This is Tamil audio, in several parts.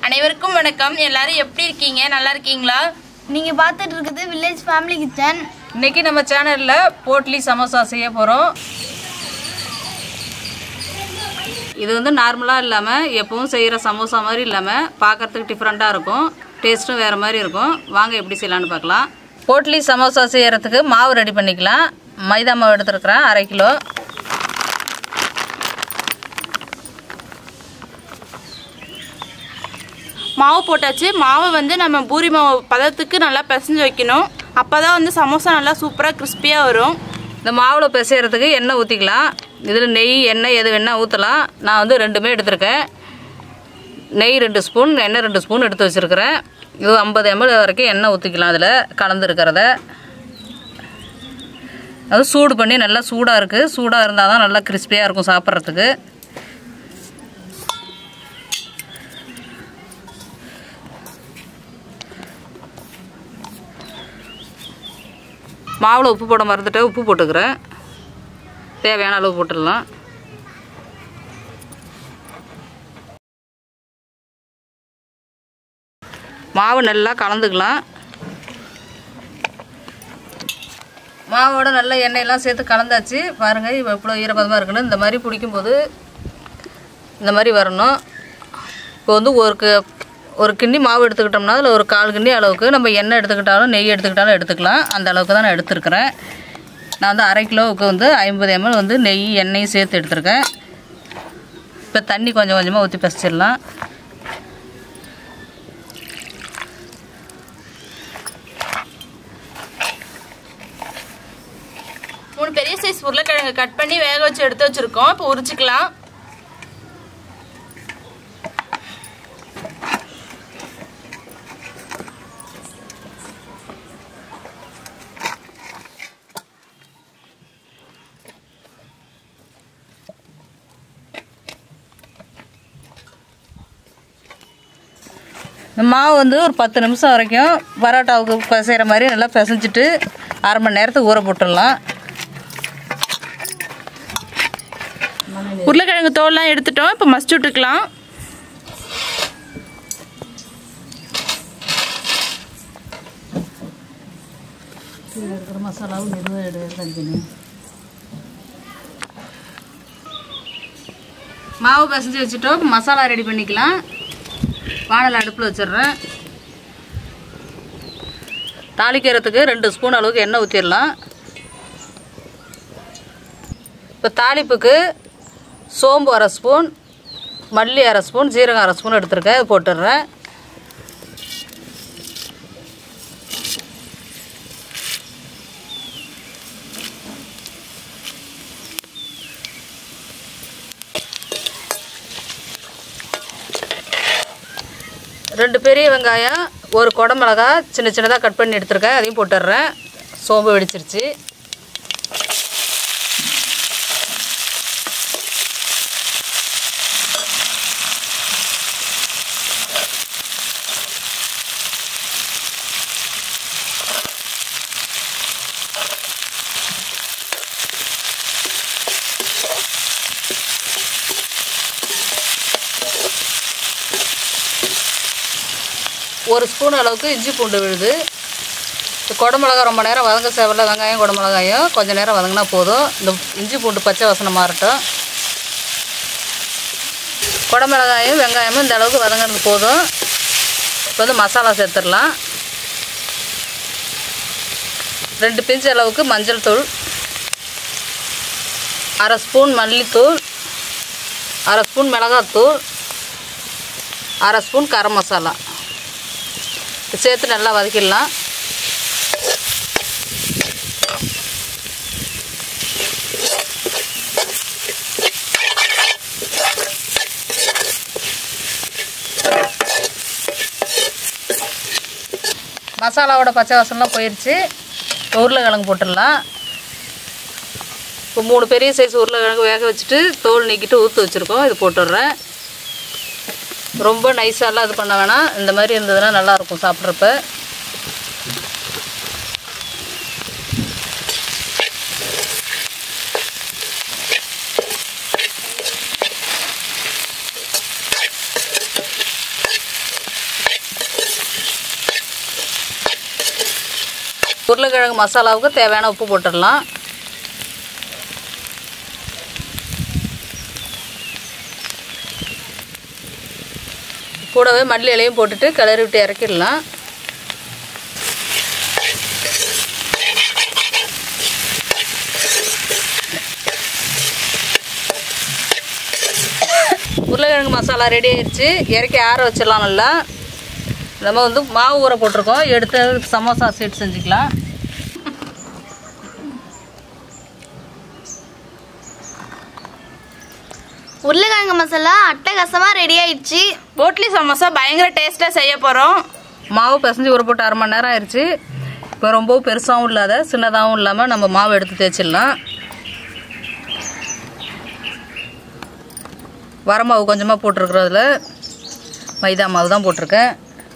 அனைவருக்கும் வணக்கம் எல்லாரும் எப்படி இருக்கீங்க நல்லா இருக்கீங்களா நீங்க பார்த்துட்டு இருக்குது வில்லேஜ் ஃபேமிலி கிச்சன் இன்னைக்கு நம்ம சேனல்ல போட்லி சமோசா செய்ய போறோம் இது வந்து நார்மலாக இல்லாமல் எப்பவும் செய்கிற சமோசா மாதிரி இல்லாமல் பார்க்கறதுக்கு டிஃப்ரெண்ட்டாக இருக்கும் டேஸ்ட்டும் வேறு மாதிரி இருக்கும் வாங்க எப்படி செய்யலான்னு பார்க்கலாம் போட்லி சமோசா செய்யறதுக்கு மாவு ரெடி பண்ணிக்கலாம் மைதா மாவு எடுத்துருக்குறேன் அரை கிலோ மாவு போட்டாச்சு மாவை வந்து நம்ம பூரி மாவு பதத்துக்கு நல்லா பிசைஞ்சு வைக்கணும் அப்போ தான் வந்து சமோசா நல்லா சூப்பராக கிறிஸ்பியாக வரும் இந்த மாவில் பிசையறதுக்கு எண்ணெய் ஊற்றிக்கலாம் இதில் நெய் எண்ணெய் எது வேணால் ஊற்றலாம் நான் வந்து ரெண்டுமே எடுத்திருக்கேன் நெய் ரெண்டு ஸ்பூன் எண்ணெய் ரெண்டு ஸ்பூன் எடுத்து வச்சுருக்கிறேன் இது ஐம்பது எம்எல் வரைக்கும் எண்ணெய் ஊற்றிக்கலாம் அதில் கலந்துருக்கிறத அது சூடு பண்ணி நல்லா சூடாக இருக்குது சூடாக இருந்தால் தான் நல்லா கிறிஸ்பியாக இருக்கும் சாப்பிட்றதுக்கு மாவில் உப்பு போட மறந்துட்டேன் உப்பு போட்டுக்கிறேன் தேவையான அளவு போட்டுடலாம் மாவு நல்லா கலந்துக்கலாம் மாவோட நல்லா எண்ணெயெல்லாம் சேர்த்து கலந்தாச்சு பாருங்கள் இப்போ எவ்வளோ ஈரப்பதமாக இருக்குன்னு இந்த மாதிரி பிடிக்கும்போது இந்த மாதிரி வரணும் இப்போ வந்து ஒரு க- ஒரு கிண்ணி மாவு எடுத்துக்கிட்டோம்னா அதில் ஒரு கால் கிண்ணி அளவுக்கு நம்ம எண்ணெய் எடுத்துக்கிட்டாலும் நெய் எடுத்துக்கிட்டாலும் எடுத்துக்கலாம் அந்த அளவுக்கு தான் நான் எடுத்துருக்கிறேன் நான் வந்து அரை கிலோவுக்கு வந்து ஐம்பது எம்எல் வந்து நெய் எண்ணெயும் சேர்த்து எடுத்திருக்கேன் இப்போ தண்ணி கொஞ்சம் கொஞ்சமாக ஊற்றி பசிச்சிடலாம் மூணு பெரிய சைஸ் உருளைக்கிழங்கு கட் பண்ணி வேக வச்சு எடுத்து வச்சுருக்கோம் இப்போ உரிச்சிக்கலாம் இந்த மாவு வந்து ஒரு பத்து நிமிஷம் வரைக்கும் பரோட்டாவுக்கு பிசைகிற மாதிரி நல்லா பிசைஞ்சிட்டு அரை மணி நேரத்துக்கு ஊற போட்டுடலாம் உருளைக்கிழங்கு தோல்லாம் எடுத்துட்டோம் இப்போ மஸ்ட் விட்டுக்கலாம் இருக்கிற மசாலாவும் மெதுவாக எடுத்து மாவு பிசைஞ்சு வச்சுட்டோம் இப்ப மசாலா ரெடி பண்ணிக்கலாம் வானல் அடுப்பில் வச்சிடுறேன் தாளிக்கிறதுக்கு ரெண்டு ஸ்பூன் அளவுக்கு எண்ணெய் ஊற்றிடலாம் இப்போ தாளிப்புக்கு சோம்பு அரை ஸ்பூன் மல்லி அரை ஸ்பூன் ஜீரகம் அரை ஸ்பூன் எடுத்துருக்கேன் இது போட்டுடுறேன் ரெண்டு பெரிய வெங்காயம் ஒரு குடமிளகா சின்ன சின்னதாக கட் பண்ணி எடுத்துருக்கேன் அதையும் போட்டுடுறேன் சோம்பு வெடிச்சிருச்சு ஒரு ஸ்பூன் அளவுக்கு இஞ்சி பூண்டு விழுது இந்த குடமிளகா ரொம்ப நேரம் வதங்க சேவல வெங்காயம் குடமிளகாயும் கொஞ்சம் நேரம் வதங்கினா போதும் இந்த இஞ்சி பூண்டு பச்சை வாசனம் மாறட்டும் குடமிளகாயும் வெங்காயமும் இந்த அளவுக்கு வதங்கினது போதும் இப்போ வந்து மசாலா சேர்த்துடலாம் ரெண்டு பிஞ்சு அளவுக்கு மஞ்சள் தூள் அரை ஸ்பூன் மல்லித்தூள் அரை ஸ்பூன் மிளகாத்தூள் அரை ஸ்பூன் கரம் மசாலா இது சேர்த்து நல்லா வதக்கிடலாம் மசாலாவோட பச்சை வாசம்லாம் போயிடுச்சு இப்போ உருளைக்கிழங்கு போட்டுடலாம் இப்போ மூணு பெரிய சைஸ் உருளைக்கிழங்கு வேக வச்சுட்டு தோல் நீக்கிட்டு ஊற்று வச்சுருக்கோம் இது போட்டுடுறேன் ரொம்ப நைஸாலாம் இது பண்ண வேணாம் இந்த மாதிரி இருந்ததுன்னா நல்லாயிருக்கும் சாப்பிட்றப்ப உருளைக்கிழங்கு மசாலாவுக்கு தேவையான உப்பு போட்டுடலாம் கூடவே மல்லி இலையும் போட்டுட்டு கிளறி விட்டு இறக்கிடலாம் உருளைக்கிழங்கு மசாலா ரெடி ஆயிடுச்சு இறக்கி ஆற வச்சிடலாம் நல்லா நம்ம வந்து மாவு ஊற போட்டிருக்கோம் எடுத்து சமோசா சீட் செஞ்சுக்கலாம் உருளைக்கிழங்கு மசாலா அட்டகாசமாக ரெடி ஆயிடுச்சு போட்லி சமோசா பயங்கர டேஸ்ட்டாக செய்ய போகிறோம் மாவு பிசைஞ்சு ஊற போட்டு அரை மணி நேரம் ஆயிடுச்சு இப்போ ரொம்பவும் பெருசாகவும் இல்லாத சின்னதாகவும் இல்லாமல் நம்ம மாவு எடுத்து தேய்ச்சிடலாம் வரமாவு கொஞ்சமாக போட்டிருக்கிறதுல மைதா மாவு தான் போட்டிருக்கேன்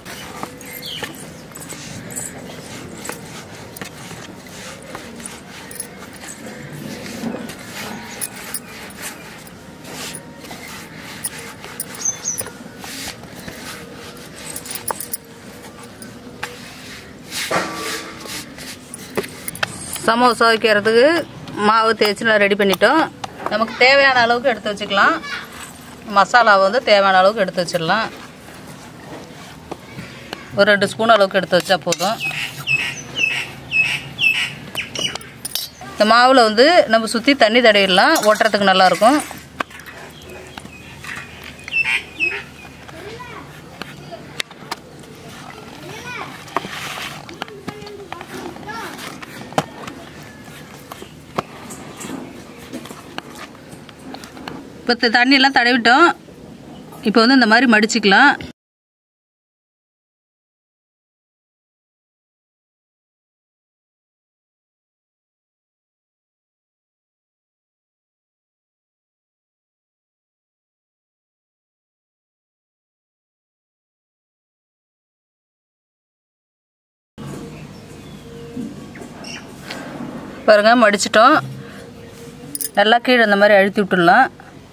சமோசா வைக்கிறதுக்கு மாவு தேய்ச்சி நல்லா ரெடி பண்ணிட்டோம் நமக்கு தேவையான அளவுக்கு எடுத்து வச்சுக்கலாம் மசாலாவை வந்து தேவையான அளவுக்கு எடுத்து வச்சிடலாம் ஒரு ரெண்டு ஸ்பூன் அளவுக்கு எடுத்து வச்சா போதும் இந்த மாவில் வந்து நம்ம சுற்றி தண்ணி தடவிடலாம் ஒட்டுறதுக்கு நல்லாயிருக்கும் இப்போ த- தண்ணியெல்லாம் தடவிட்டோம் இப்போ வந்து இந்த மாதிரி மடிச்சுக்கலாம் பாருங்க மடிச்சிட்டோம் நல்லா கீழே இந்த மாதிரி அழுத்தி விட்டுடலாம்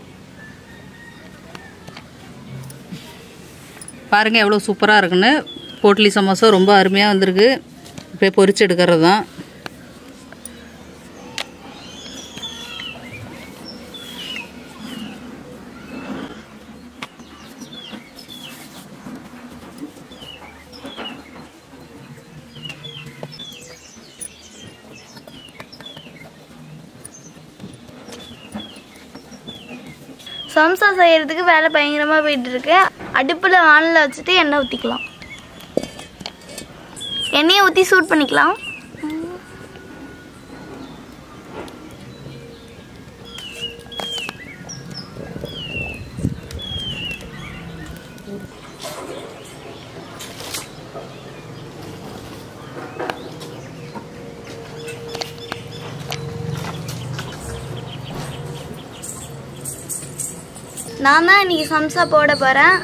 பாருங்கள் எவ்வளோ சூப்பராக இருக்குன்னு போட்லி சமோசா ரொம்ப அருமையாக வந்திருக்கு இப்போ பொரிச்சு எடுக்கிறது தான் சம்சா செய்யறதுக்கு வேலை பயங்கரமாக போயிட்டு இருக்கு அடுப்பில் வானலில் வச்சுட்டு எண்ணெய் ஊற்றிக்கலாம் எண்ணெயை ஊற்றி சூட் பண்ணிக்கலாம் நான் தான் இன்னைக்கு சம்சா போட போகிறேன்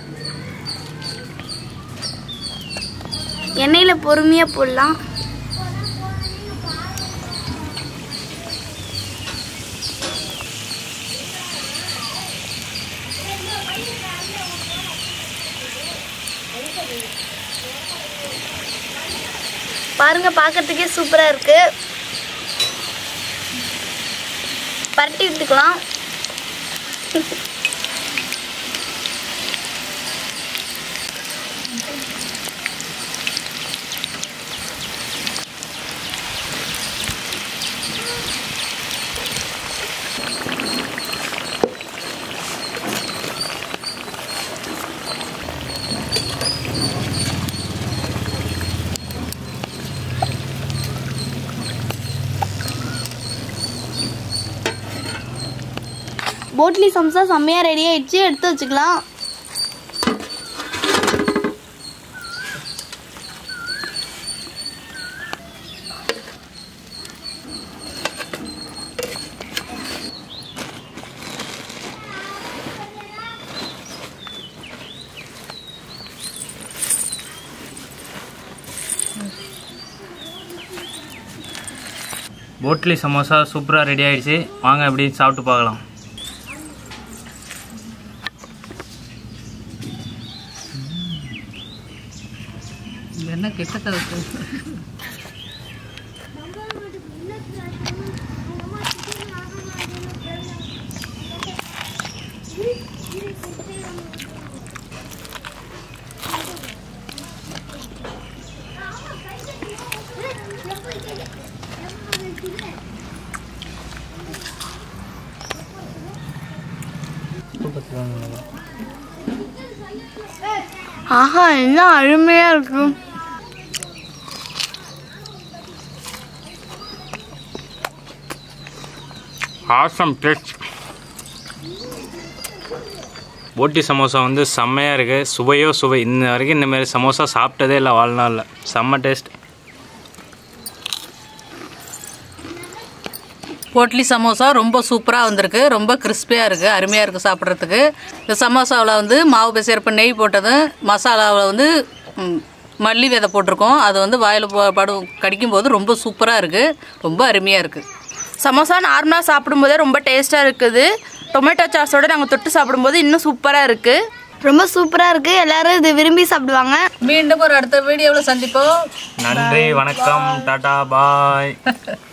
எண்ணெயில் பொறுமையாக போடலாம் பாருங்க பார்க்கறதுக்கே சூப்பராக இருக்கு பரட்டி விட்டுக்கலாம் போட்லி சம்சா செம்மையாக ரெடி ஆயிடுச்சு எடுத்து வச்சுக்கலாம் போட்லி சமோசா சூப்பராக ரெடி ஆயிடுச்சு வாங்க எப்படி சாப்பிட்டு பார்க்கலாம் என்ன கெட்ட தவிர்த்து ஆஹா என்ன அருமையா இருக்கு ஆசம் டேஸ்ட் போட்டி சமோசா வந்து செம்மையாக இருக்குது சுவையோ சுவை இன்ன வரைக்கும் இந்த மாதிரி சமோசா சாப்பிட்டதே இல்லை வாழ்நாளில் செம்ம டேஸ்ட் போட்லி சமோசா ரொம்ப சூப்பராக வந்திருக்கு ரொம்ப கிறிஸ்பியாக இருக்குது அருமையாக இருக்குது சாப்பிட்றதுக்கு இந்த சமோசாவில் வந்து மாவு பிசைறப்ப நெய் போட்டதும் மசாலாவில் வந்து ம், மல்லி விதை போட்டிருக்கோம் அது வந்து வாயில் படு கடிக்கும்போது ரொம்ப சூப்பராக இருக்குது ரொம்ப அருமையாக இருக்குது சமோசா நார்மலாக சாப்பிடும்போதே ரொம்ப டேஸ்ட்டாக இருக்குது டொமேட்டோ சாஸோட நாங்கள் தொட்டு சாப்பிடும்போது இன்னும் சூப்பராக இருக்குது ரொம்ப சூப்பரா இருக்கு எல்லாரும் இது விரும்பி சாப்பிடுவாங்க மீண்டும் ஒரு அடுத்த வீடியோவில் சந்திப்போம் நன்றி வணக்கம் டாடா பாய்